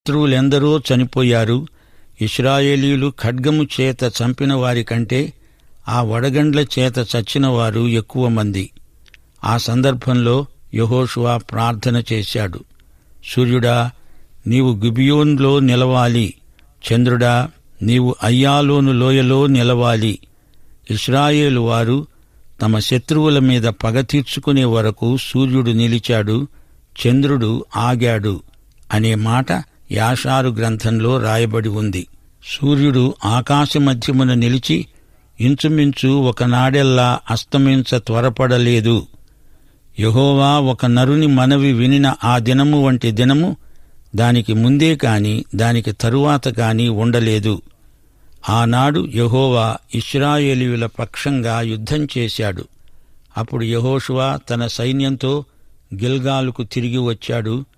శత్రువులెందరో చనిపోయారు ఇస్రాయేలీలు ఖడ్గము చేత చంపిన వారి కంటే ఆ వడగండ్ల చేత చచ్చిన వారు ఎక్కువ మంది ఆ సందర్భంలో యహోషువా ప్రార్థన చేశాడు సూర్యుడా నీవు గిబియోన్లో నిలవాలి చంద్రుడా నీవు అయ్యాలోను లోయలో నిలవాలి ఇస్రాయేలు వారు తమ శత్రువుల మీద పగ తీర్చుకునే వరకు సూర్యుడు నిలిచాడు చంద్రుడు ఆగాడు అనే మాట యాషారు గ్రంథంలో రాయబడి ఉంది సూర్యుడు ఆకాశ మధ్యమున నిలిచి ఇంచుమించు ఒకనాడెల్లా అస్తమించ త్వరపడలేదు యహోవా ఒక నరుని మనవి వినిన ఆ దినము వంటి దినము దానికి ముందే కాని దానికి తరువాత కాని ఉండలేదు ఆనాడు యహోవా ఇస్రాయేలీయుల పక్షంగా యుద్ధం చేశాడు అప్పుడు యహోషువా తన సైన్యంతో గిల్గాలుకు తిరిగి వచ్చాడు